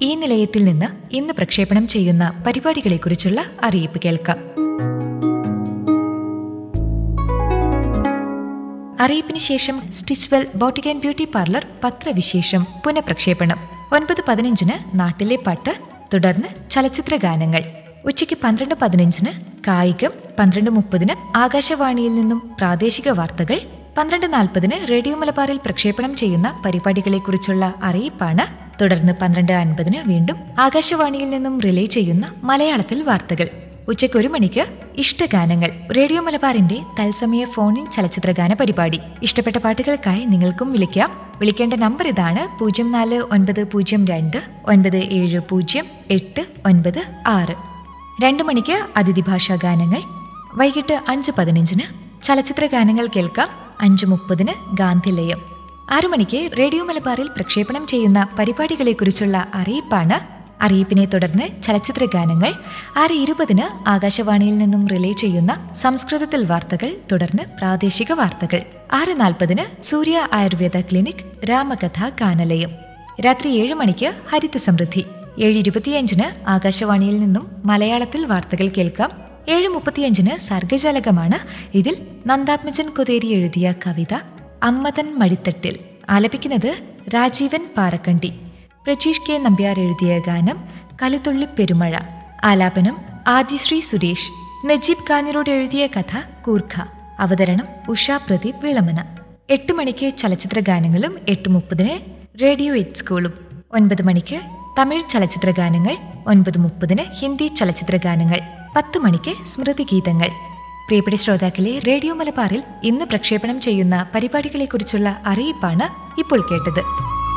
ഈ നിലയത്തിൽ നിന്ന് ഇന്ന് പ്രക്ഷേപണം ചെയ്യുന്ന പരിപാടികളെക്കുറിച്ചുള്ള അറിയിപ്പ് കേൾക്കാം അറിയിപ്പിന് ശേഷം Stitchwell boutique and beauty parlour പത്രവിശേഷം പുനഃപ്രക്ഷേപണം ഒൻപത് പതിനഞ്ചിന് നാട്ടിലെ പാട്ട് തുടർന്ന് ചലച്ചിത്ര ഗാനങ്ങൾ ഉച്ചയ്ക്ക് പന്ത്രണ്ട് പതിനഞ്ചിന് കായികം പന്ത്രണ്ട് മുപ്പതിന് ആകാശവാണിയിൽ നിന്നും പ്രാദേശിക വാർത്തകൾ പന്ത്രണ്ട് നാൽപ്പതിന് റേഡിയോ മലബാറിൽ പ്രക്ഷേപണം ചെയ്യുന്ന പരിപാടികളെക്കുറിച്ചുള്ള അറിയിപ്പാണ് തുടർന്ന് പന്ത്രണ്ട് അൻപതിന് വീണ്ടും ആകാശവാണിയിൽ നിന്നും റിലേ ചെയ്യുന്ന മലയാളത്തിൽ വാർത്തകൾ ഉച്ചയ്ക്ക് ഒരു മണിക്ക് ഇഷ്ടഗാനങ്ങൾ റേഡിയോ മലബാറിന്റെ തത്സമയ ഫോണിൻ ചലച്ചിത്രഗാന പരിപാടി ഇഷ്ടപ്പെട്ട പാട്ടുകൾക്കായി നിങ്ങൾക്കും വിളിക്കാം വിളിക്കേണ്ട നമ്പർ ഇതാണ് പൂജ്യം നാല് ഒൻപത് പൂജ്യം രണ്ട് ഒൻപത് ഏഴ് പൂജ്യം എട്ട് ഒൻപത് ആറ് രണ്ട് മണിക്ക് അതിഥി ഭാഷാ ഗാനങ്ങൾ വൈകിട്ട് അഞ്ച് പതിനഞ്ചിന് ചലച്ചിത്ര ഗാനങ്ങൾ കേൾക്കാം അഞ്ച് മുപ്പതിന് ഗാന്ധിലയം ആറു മണിക്ക് റേഡിയോ മലബാറിൽ പ്രക്ഷേപണം ചെയ്യുന്ന പരിപാടികളെക്കുറിച്ചുള്ള അറിയിപ്പാണ് അറിയിപ്പിനെ തുടർന്ന് ചലച്ചിത്ര ഗാനങ്ങൾ ആറ് ഇരുപതിന് ആകാശവാണിയിൽ നിന്നും റിലേ ചെയ്യുന്ന സംസ്കൃതത്തിൽ വാർത്തകൾ തുടർന്ന് പ്രാദേശിക വാർത്തകൾ ആറ് നാൽപ്പതിന് സൂര്യ ആയുർവേദ ക്ലിനിക് രാമകഥ ഗാനലയം രാത്രി ഏഴ് മണിക്ക് ഹരിത സമൃദ്ധി ഏഴ് ഇരുപത്തിയഞ്ചിന് ആകാശവാണിയിൽ നിന്നും മലയാളത്തിൽ വാർത്തകൾ കേൾക്കാം ഏഴ് മുപ്പത്തിയഞ്ചിന് സർഗജാലകമാണ് ഇതിൽ നന്ദാത്മജൻ കൊതേരി എഴുതിയ കവിത അമ്മതൻ മടിത്തട്ടിൽ ആലപിക്കുന്നത് രാജീവൻ പാറക്കണ്ടി പ്രജീഷ് കെ നമ്പ്യാർ എഴുതിയ ഗാനം കലിതുള്ളി പെരുമഴ ആലാപനം ആദിശ്രീ സുരേഷ് നജീബ് കാഞ്ഞിരോട് എഴുതിയ കഥ കൂർഖ അവതരണം ഉഷ പ്രദീപ് വിളമന എട്ട് മണിക്ക് ചലച്ചിത്ര ഗാനങ്ങളും എട്ട് മുപ്പതിന് റേഡിയോ എറ്റ് സ്കൂളും ഒൻപത് മണിക്ക് തമിഴ് ചലച്ചിത്ര ഗാനങ്ങൾ ഒൻപത് മുപ്പതിന് ഹിന്ദി ചലച്ചിത്ര ഗാനങ്ങൾ പത്ത് മണിക്ക് സ്മൃതി ഗീതങ്ങൾ പ്രിയപ്പെട്ട ശ്രോതാക്കളെ റേഡിയോ മലബാറിൽ ഇന്ന് പ്രക്ഷേപണം ചെയ്യുന്ന പരിപാടികളെക്കുറിച്ചുള്ള അറിയിപ്പാണ് ഇപ്പോൾ കേട്ടത്